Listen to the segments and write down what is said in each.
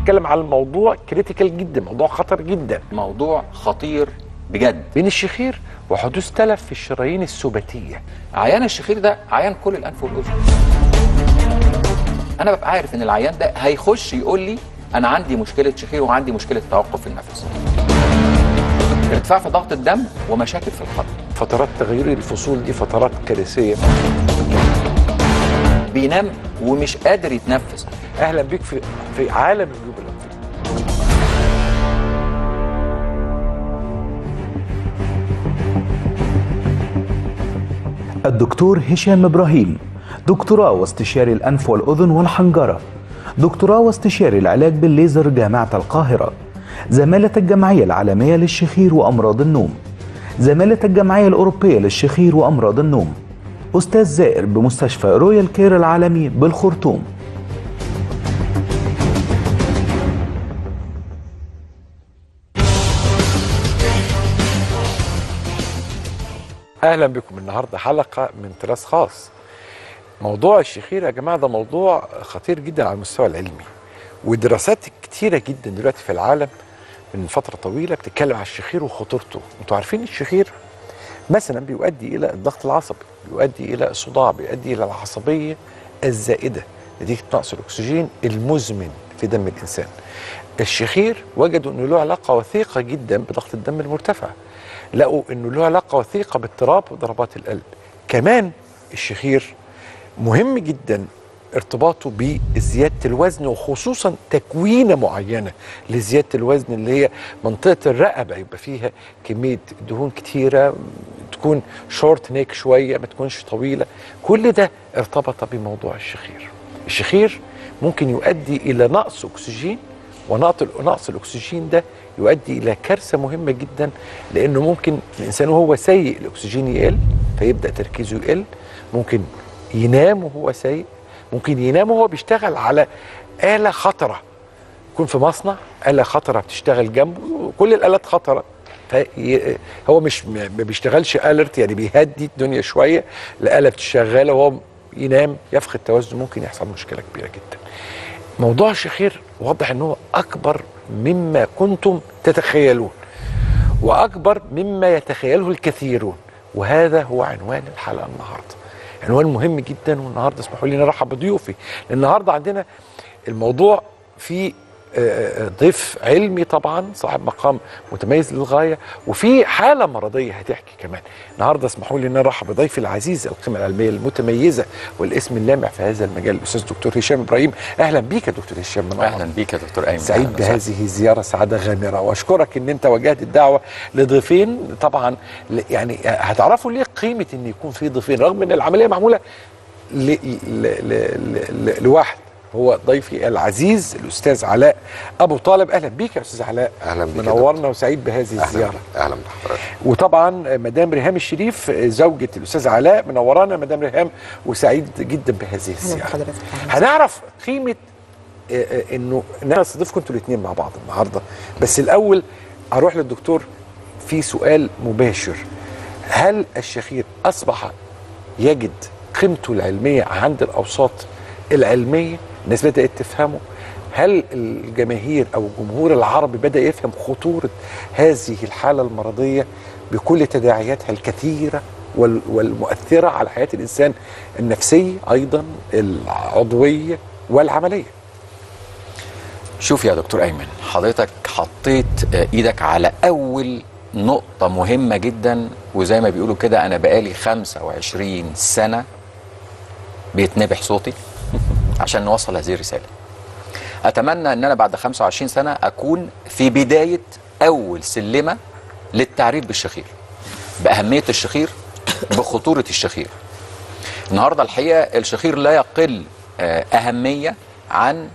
بنتكلم على الموضوع كريتيكال جدا موضوع خطر جدا موضوع خطير بجد بين الشخير وحدوث تلف في الشرايين السباتيه عيان الشخير ده عيان كل الانف والاذن انا ببقى عارف ان العيان ده هيخش يقول لي انا عندي مشكله شخير وعندي مشكله توقف في النفس ارتفاع في ضغط الدم ومشاكل في القلب فترات تغيير الفصول دي فترات كارثيه بينام ومش قادر يتنفس اهلا بيك في في عالم الجيوب الانفيه الدكتور هشام إبراهيم دكتوراه واستشاري الأنف والأذن والحنجرة دكتوراه واستشاري العلاج بالليزر جامعة القاهرة زمالة الجمعية العالمية للشخير وأمراض النوم زمالة الجمعية الأوروبية للشخير وأمراض النوم أستاذ زائر بمستشفى رويال كير العالمي بالخرطوم اهلا بكم النهارده حلقه من طراز خاص موضوع الشخير يا جماعه ده موضوع خطير جدا على المستوى العلمي ودراسات كتيره جدا دلوقتي في العالم من فتره طويله بتتكلم على الشخير وخطورته انتوا عارفين الشخير مثلا بيؤدي الى الضغط العصبي بيؤدي الى الصداع بيؤدي الى العصبيه الزائده نتيجه نقص الاكسجين المزمن في دم الانسان الشخير وجدوا انه له علاقه وثيقه جدا بضغط الدم المرتفع لقوا انه له علاقه وثيقه باضطراب ضربات القلب كمان الشخير مهم جدا ارتباطه بزياده الوزن وخصوصا تكوينه معينه لزياده الوزن اللي هي منطقه الرقبه يبقى فيها كميه دهون كتيره تكون شورت نيك شويه ما تكونش طويله كل ده ارتبط بموضوع الشخير الشخير ممكن يؤدي الى نقص اكسجين ونقص نقص الاكسجين ده يؤدي الى كارثه مهمه جدا لانه ممكن الانسان وهو سيء الاكسجين يقل فيبدا تركيزه يقل ممكن ينام وهو سيء ممكن ينام وهو بيشتغل على آلة خطرة يكون في مصنع آلة خطرة بتشتغل جنبه كل الآلات خطرة في هو مش ما بيشتغلش الرت يعني بيهدي الدنيا شويه الآلة بتشغله وهو ينام يفقد توازنه ممكن يحصل مشكله كبيره جدا. موضوع الشخير واضح ان هو اكبر مما كنتم تتخيلون واكبر مما يتخيله الكثيرون وهذا هو عنوان الحلقه النهارده. عنوان مهم جدا والنهارده اسمحوا لي نرحب بضيوفي لان النهارده عندنا الموضوع في ضيف علمي طبعا صاحب مقام متميز للغايه وفي حاله مرضيه هتحكي كمان النهارده اسمحوا لي نرحب بضيفي العزيز القيمه العلميه المتميزه والاسم اللامع في هذا المجال الاستاذ دكتور هشام ابراهيم اهلا بيك يا دكتور هشام من اهلا بيك يا دكتور ايمن سعيد بهذه الزياره سعاده غامره واشكرك ان انت وجهت الدعوه لضيفين طبعا يعني هتعرفوا ليه قيمه ان يكون في ضيفين رغم ان العمليه معموله ل... ل... ل... لواحد هو ضيفي العزيز الاستاذ علاء ابو طالب اهلا بيك يا استاذ علاء اهلا بيك منورنا وسعيد بهذه الزياره اهلا بحضرتك وطبعا مدام ريهام الشريف زوجة الاستاذ علاء منورانا مدام ريهام وسعيد جدا بهذه الزياره هنعرف قيمه انه انا استضيفكم انتوا الاثنين مع بعض النهارده بس الاول اروح للدكتور في سؤال مباشر هل الشخير اصبح يجد قيمته العلميه عند الاوساط العلميه الناس بدات تفهمه هل الجماهير او الجمهور العربي بدا يفهم خطوره هذه الحاله المرضيه بكل تداعياتها الكثيره والمؤثره على حياه الانسان النفسيه ايضا العضويه والعمليه شوف يا دكتور ايمن حضرتك حطيت ايدك على اول نقطه مهمه جدا وزي ما بيقولوا كده انا بقالي 25 سنه بيتنبح صوتي عشان نوصل هذه الرسالة أتمنى أن أنا بعد 25 سنة أكون في بداية أول سلمة للتعريف بالشخير بأهمية الشخير بخطورة الشخير النهاردة الحقيقة الشخير لا يقل أهمية عن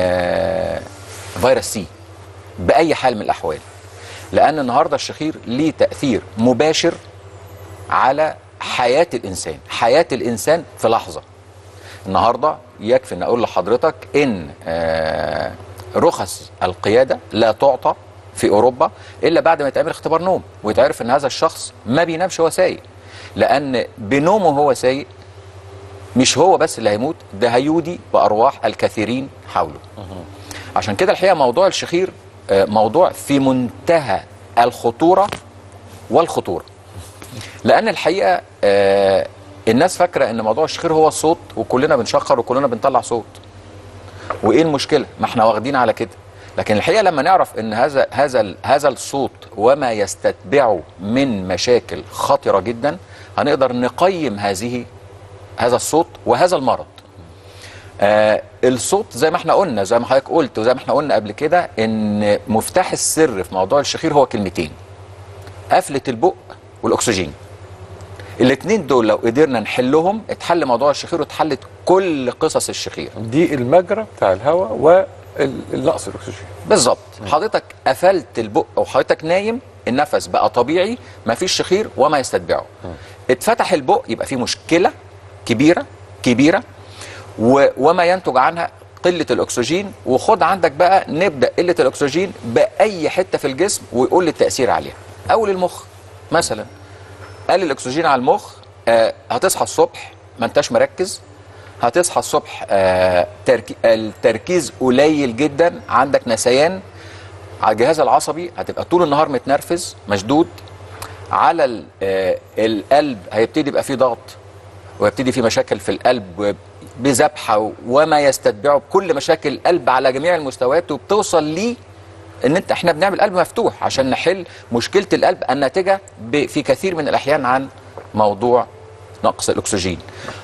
فيروس سي بأي حال من الأحوال لأن النهاردة الشخير ليه تأثير مباشر على حياة الإنسان حياة الإنسان في لحظة النهارده يكفي ان اقول لحضرتك ان رخص القياده لا تعطى في اوروبا الا بعد ما يتعمل اختبار نوم ويتعرف ان هذا الشخص ما بينامش وهو سايق لان بنومه وهو سايق مش هو بس اللي هيموت ده هيودي بارواح الكثيرين حوله عشان كده الحقيقه موضوع الشخير آه، موضوع في منتهى الخطوره والخطوره لان الحقيقه آه، الناس فاكره ان موضوع الشخير هو الصوت وكلنا بنشخر وكلنا بنطلع صوت وايه المشكله ما احنا واخدين على كده لكن الحقيقه لما نعرف ان هذا هذا ال- هذا الصوت وما يستتبعه من مشاكل خطره جدا هنقدر نقيم هذه هذا الصوت وهذا المرض آه الصوت زي ما احنا قلنا زي ما حضرتك قلت وزي ما احنا قلنا قبل كده ان مفتاح السر في موضوع الشخير هو كلمتين قفله البق والاكسجين الاثنين دول لو قدرنا نحلهم اتحل موضوع الشخير واتحلت كل قصص الشخير دي المجرى بتاع الهواء والنقص الاكسجين بالظبط حضرتك قفلت البق او حضرتك نايم النفس بقى طبيعي ما فيش شخير وما يستتبعه اتفتح البق يبقى في مشكله كبيره كبيره و وما ينتج عنها قله الاكسجين وخد عندك بقى نبدا قله الاكسجين باي حته في الجسم ويقول لي التاثير عليها او للمخ مثلا قل الاكسجين على المخ آه هتصحى الصبح ما انتش مركز هتصحى الصبح آه تركي التركيز قليل جدا عندك نسيان على الجهاز العصبي هتبقى طول النهار متنرفز مشدود على ال- آه القلب هيبتدي يبقى فيه ضغط ويبتدي في مشاكل في القلب بذبحه وما يستتبعه بكل مشاكل القلب على جميع المستويات وبتوصل ليه ان انت احنا بنعمل قلب مفتوح عشان نحل مشكله القلب الناتجه ب- في كثير من الاحيان عن موضوع نقص الاكسجين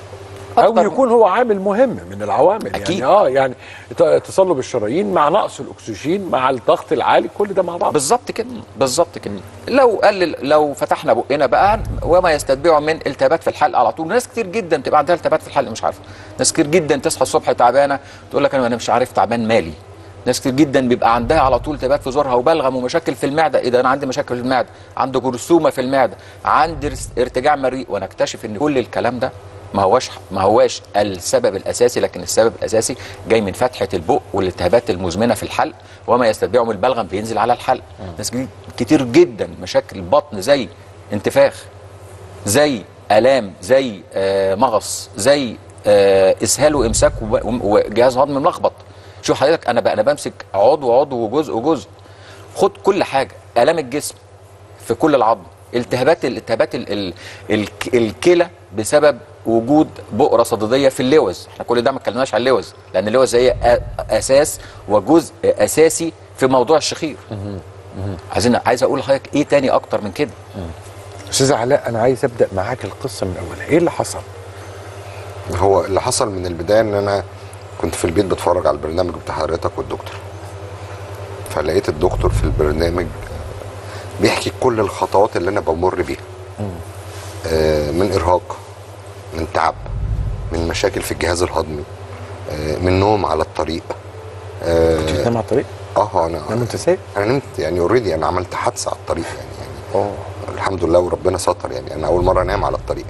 او أكتر- يكون هو عامل مهم من العوامل أكيد. يعني اه يعني ت- تصلب الشرايين مع نقص الاكسجين مع الضغط العالي كل ده مع بعض بالظبط كده بالظبط كده لو قلل لو فتحنا بقنا بقى وما يستتبعه من التهابات في الحلق على طول ناس كتير جدا تبقى عندها التهابات في الحلق مش عارفه ناس كتير جدا تصحى الصبح تعبانه تقول لك انا أنا مش عارف تعبان مالي ناس كتير جدا بيبقى عندها على طول التهابات في زورها وبلغم ومشاكل في المعده ايه ده انا عندي مشاكل في المعده عندي جرثومه في المعده عندي ارس- ارتجاع مريء وانا اكتشف ان كل الكلام ده ما هواش ما هواش السبب الاساسي لكن السبب الاساسي جاي من فتحه البق والالتهابات المزمنه في الحلق وما يستتبعه من البلغم بينزل على الحلق ناس كتير- كتير جدا مشاكل بطن زي انتفاخ زي الام زي آه مغص زي آه اسهال وامساك وب- وجهاز هضمي ملخبط شوف حضرتك انا بقى انا بمسك عضو عضو وجزء وجزء خد كل حاجه الام الجسم في كل العظم التهابات الالتهابات ال- ال- الك- الكلى بسبب وجود بؤره صديديه في اللوز احنا كل ده ما اتكلمناش على اللوز لان اللوز هي أ- اساس وجزء اساسي في موضوع الشخير عايزين عايز اقول لحضرتك ايه تاني اكتر من كده استاذ علاء انا عايز ابدا معاك القصه من اولها ايه اللي حصل هو اللي حصل من البدايه ان انا كنت في البيت بتفرج على البرنامج بتاع حضرتك والدكتور فلقيت الدكتور في البرنامج بيحكي كل الخطوات اللي انا بمر بيها آه من ارهاق من تعب من مشاكل في الجهاز الهضمي آه من نوم على الطريق كنت بتنام على الطريق اه انا نام وانت سايق انا نمت يعني اوريدي انا عملت حادثه على الطريق يعني يعني اه الحمد لله وربنا ستر يعني انا اول مره انام على الطريق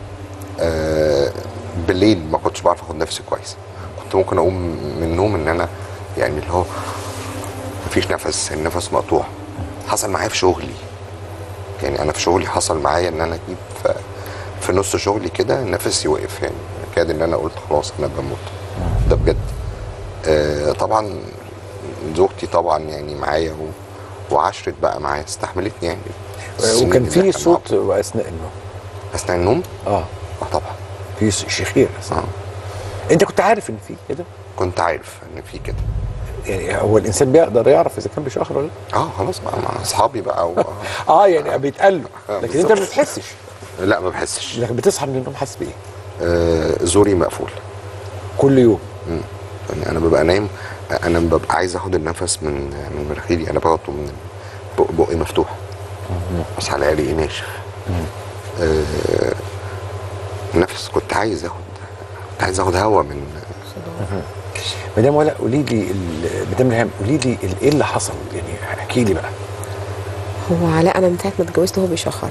آه بالليل ما كنتش بعرف اخد نفسي كويس كنت ممكن اقوم من النوم ان انا يعني اللي هو مفيش نفس النفس مقطوع حصل معايا في شغلي يعني انا في شغلي حصل معايا ان انا جيت في, في نص شغلي كده نفسي وقف يعني كاد ان انا قلت خلاص انا بموت ده بجد آه طبعا زوجتي طبعا يعني معايا و... وعشرت بقى معايا استحملتني يعني السنين وكان اللي في إحنا صوت اثناء النوم مع- اثناء النوم اه اه طبعا في شخير أثناء. اه انت كنت عارف ان في كده كنت عارف ان في كده يعني هو الانسان بيقدر يعرف اذا كان بيشخر ولا لا اه خلاص بقى مع اصحابي بقى و... اه يعني بيتقال له آه، لكن انت ما بالظبط. بتحسش لا ما بحسش لكن بتصحى من النوم حاسس بايه آه زوري مقفول كل يوم مم. يعني انا ببقى نايم انا ببقى عايز اخد النفس من من مناخيري انا باخده من بق بقي مفتوح بس على الاقي ناشف آه نفس كنت عايز اخد كنت عايز اخد هوا من مدام ولا قولي لي ال- مدام ريهام قولي لي ال- ايه اللي حصل يعني احكي لي بقى هو علاء انا من ساعه ما اتجوزت هو بيشخر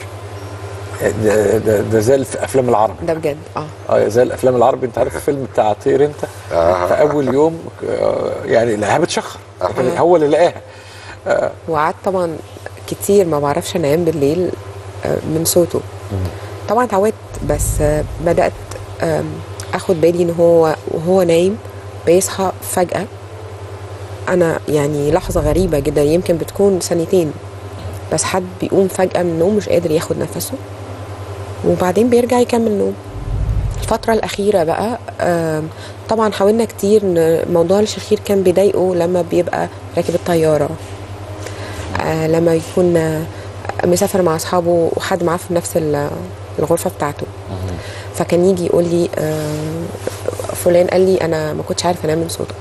ده, ده, ده زي الف- افلام العرب ده بجد اه اه زي الافلام العربي انت عارف الفيلم بتاع طير انت آه. في اول يوم آه، يعني لقاها بتشخر لكن آه. هو اللي لقاها وقعدت طبعا كتير ما بعرفش انام بالليل آه، من صوته طبعا اتعودت بس آه، بدات آم، اخد بالي ان هو وهو نايم بيصحى فجاه انا يعني لحظه غريبه جدا يمكن بتكون ثانيتين بس حد بيقوم فجاه من النوم مش قادر ياخد نفسه وبعدين بيرجع يكمل نوم الفترة الأخيرة بقى آم، طبعا حاولنا كتير إن موضوع الشخير كان بيضايقه لما بيبقى راكب الطيارة آه، لما يكون آه، مسافر مع أصحابه وحد معاه في نفس ال- الغرفة بتاعته فكان يجي يقول لي آه، فلان قال لي أنا ما كنتش عارف أنام من صوتك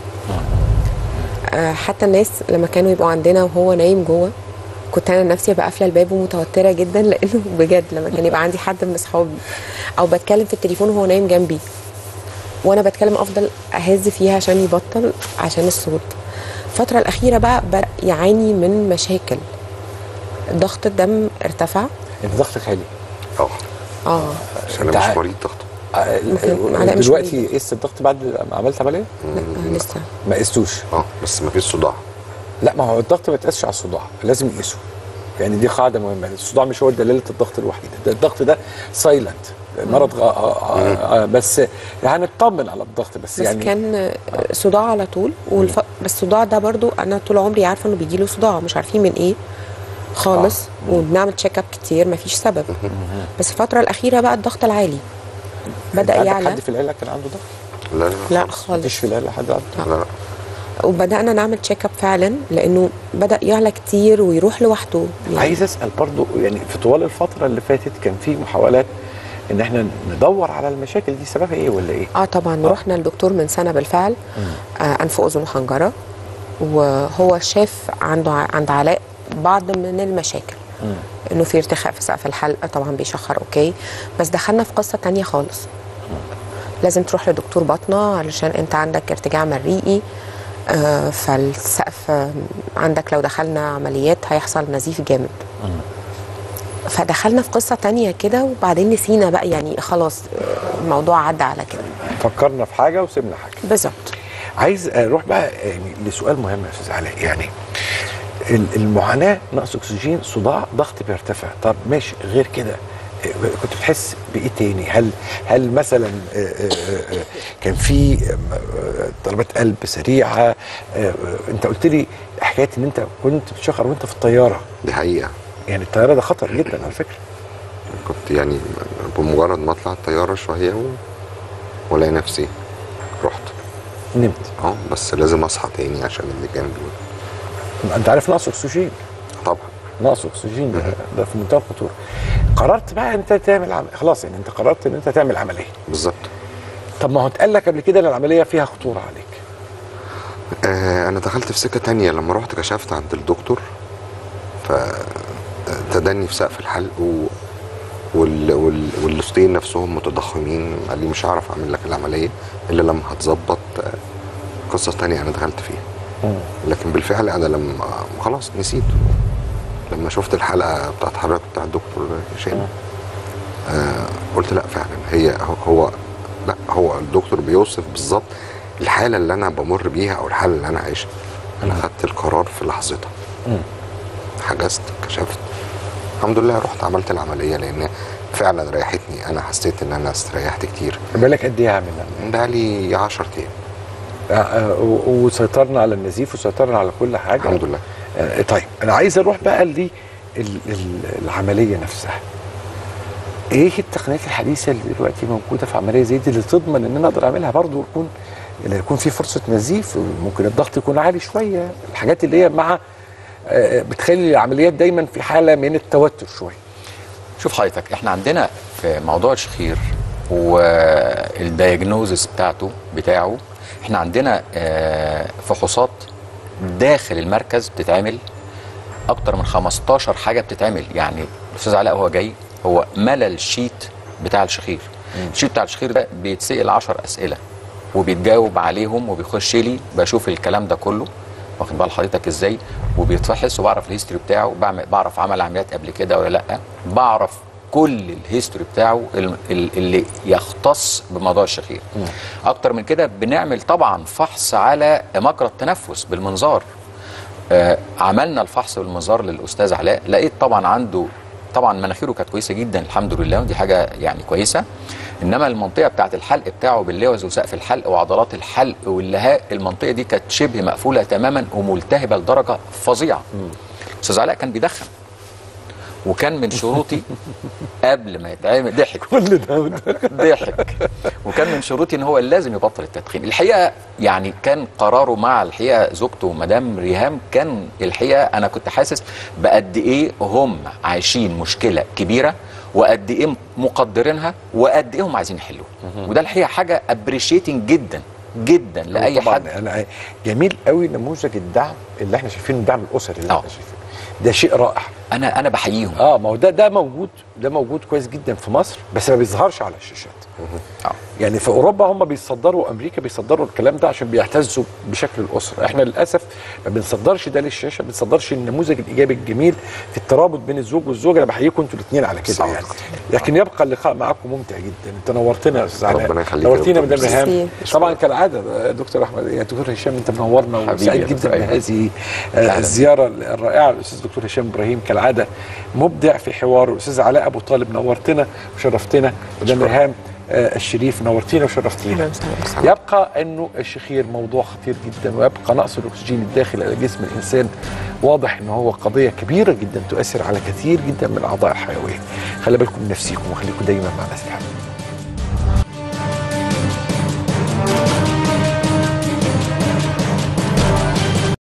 آه، حتى الناس لما كانوا يبقوا عندنا وهو نايم جوه كنت انا نفسي ابقى قافله الباب ومتوتره جدا لانه بجد لما كان يبقى عندي حد من اصحابي او بتكلم في التليفون وهو نايم جنبي وانا بتكلم افضل اهز فيها عشان يبطل عشان الصوت الفتره الاخيره بقى بدا يعاني من مشاكل ضغط الدم ارتفع انت ضغطك عالي اه اه عشان انت انا ع- مش مريض ضغط آه، ممكن علاء مش دلوقتي قست الضغط بعد ما عملت عمليه؟ لا لسه ما قستوش اه بس ما فيش صداع لا ما هو الضغط ما يتقاسش على الصداع لازم يقيسه يعني دي قاعده مهمه الصداع مش هو دلاله الضغط الوحيده ده الضغط ده سايلنت مرض غ... آه آه آه بس هنطمن على الضغط بس, بس يعني كان صداع على طول والف... بس الصداع ده برضو انا طول عمري عارفه انه بيجي له صداع مش عارفين من ايه خالص وبنعمل تشيك اب كتير مفيش سبب بس الفتره الاخيره بقى الضغط العالي بدا عندك يعلى حد في العيله كان عنده ضغط؟ لا لا لا مفيش خالص في العيله حد عنده ضغط؟ لا لا وبدانا نعمل تشيك اب فعلا لانه بدا يعلى كتير ويروح لوحده يعني عايز اسال برضو يعني في طوال الفتره اللي فاتت كان في محاولات ان احنا ندور على المشاكل دي سببها ايه ولا ايه؟ اه طبعا رحنا للدكتور من سنه بالفعل آه انف اذن وحنجره وهو شاف عنده ع- عند علاء بعض من المشاكل انه في ارتخاء في سقف الحلقه طبعا بيشخر اوكي بس دخلنا في قصه تانية خالص لازم تروح لدكتور باطنه علشان انت عندك ارتجاع مريئي آه فالسقف آه، عندك لو دخلنا عمليات هيحصل نزيف جامد فدخلنا في قصه تانية كده وبعدين نسينا بقى يعني خلاص آه، الموضوع عدى على كده فكرنا في حاجه وسيبنا حاجه بالظبط عايز اروح بقى يعني لسؤال مهم يا استاذ علاء يعني ال- المعاناه نقص اكسجين صداع ضغط بيرتفع طب ماشي غير كده آه، كنت بتحس بايه تاني هل هل مثلا آه، آه، آه، كان في آه، ضربات قلب سريعه آه، آه، انت قلت لي حكايه ان انت كنت بتشخر وانت في الطياره دي حقيقه يعني الطياره ده خطر جدا على فكره كنت يعني بمجرد ما اطلع الطياره شويه و... والاقي نفسي رحت نمت اه بس لازم اصحى تاني عشان اللي جنبي انت عارف نقص اكسجين طبعا نقص اكسجين ده, ده في منتهى الخطوره قررت بقى انت تعمل عم... خلاص يعني انت قررت ان انت تعمل عمليه بالظبط طب ما هو اتقال لك قبل كده ان العمليه فيها خطوره عليك آه انا دخلت في سكه تانية لما رحت كشفت عند الدكتور فتدني في سقف الحلق و... وال... وال... واللوستين نفسهم متضخمين قال لي مش هعرف اعمل لك العمليه الا لما هتظبط آه، قصه تانية انا دخلت فيها لكن بالفعل انا لما خلاص نسيت لما شفت الحلقه بتاعت حضرتك بتاع الدكتور هشام آه قلت لا فعلا هي هو- هو لا هو الدكتور بيوصف بالظبط الحاله اللي انا بمر بيها او الحاله اللي انا عايشها انا خدت القرار في لحظتها حجزت كشفت الحمد لله رحت عملت العمليه لان فعلا ريحتني انا حسيت ان انا استريحت كتير بالك قد ايه عامل العملية؟ بقى لي 10 ايام آه، آه، و- وسيطرنا على النزيف وسيطرنا على كل حاجه الحمد لله آه، طيب انا عايز اروح بقى لي ال- ال- العمليه نفسها ايه التقنيات الحديثه اللي دلوقتي موجوده في عمليه زي دي اللي تضمن ان انا اقدر اعملها برضو ويكون اللي يكون في فرصه نزيف ممكن الضغط يكون عالي شويه الحاجات اللي هي مع آه، بتخلي العمليات دايما في حاله من التوتر شويه شوف حضرتك احنا عندنا في موضوع الشخير والدياجنوزس بتاعته بتاعه احنا عندنا آه، فحوصات داخل المركز بتتعمل اكتر من 15 حاجه بتتعمل يعني الاستاذ علاء هو جاي هو ملى الشيت بتاع الشخير الشيت بتاع الشخير ده بيتسال 10 اسئله وبيتجاوب عليهم وبيخش لي بشوف الكلام ده كله واخد بال حضرتك ازاي وبيتفحص وبعرف الهيستوري بتاعه بعمل بعرف عمل عمليات قبل كده ولا لا بعرف كل الهيستوري بتاعه ال- ال- اللي يختص بموضوع الشخير اكتر من كده بنعمل طبعا فحص على مجرى التنفس بالمنظار آه، عملنا الفحص بالمنظار للاستاذ علاء لقيت طبعا عنده طبعا مناخيره كانت كويسه جدا الحمد لله ودي حاجه يعني كويسه انما المنطقه بتاعه الحلق بتاعه باللوز وسقف الحلق وعضلات الحلق واللهاء المنطقه دي كانت شبه مقفوله تماما وملتهبه لدرجه فظيعه استاذ علاء كان بيدخن وكان من شروطي قبل ما يتعمل ضحك كل ده ضحك وكان من شروطي ان هو لازم يبطل التدخين الحقيقه يعني كان قراره مع الحقيقه زوجته مدام ريهام كان الحقيقه انا كنت حاسس بقد ايه هم عايشين مشكله كبيره وقد ايه مقدرينها وقد ايه هم عايزين يحلوها وده الحقيقه حاجه ابريشيتنج جدا جدا لاي طبعاً حد انا جميل قوي نموذج الدعم اللي احنا شايفينه الدعم الاسري اللي آه. احنا شايفينه ده شيء رائع انا انا بحييهم اه ما هو ده ده موجود ده موجود كويس جدا في مصر بس ما بيظهرش على الشاشات آه. يعني في اوروبا هم بيصدروا امريكا بيصدروا الكلام ده عشان بيعتزوا بشكل الاسره احنا للاسف ما بنصدرش ده للشاشه ما بنصدرش النموذج الايجابي الجميل في الترابط بين الزوج والزوجه انا بحييكم انتوا الاثنين على كده صح. يعني لكن يبقى اللقاء معاكم ممتع جدا انت نورتنا يا استاذ علاء ربنا يخليك يا نورتينا دكتور. مدام ريهام ميرسي. طبعا كالعاده دكتور احمد يا دكتور هشام انت منورنا حبيبي وسعيد يا جدا دكتور أيمن. بهذه آه، الزياره الرائعه الاستاذ دكتور هشام ابراهيم كالعاده مبدع في حواره الاستاذ علاء ابو طالب نورتنا وشرفتنا مدام ريهام آه، الشريف نورتينا وشرفتينا أهلاً وسهلاً. يبقى انه الشخير موضوع خطير جدا ويبقى نقص الاكسجين الداخلي على جسم الانسان واضح ان هو قضيه كبيره جدا تؤثر على كثير جدا من الاعضاء الحيويه خلي بالكم من نفسيكم وخليكم دايما مع ناس الحمد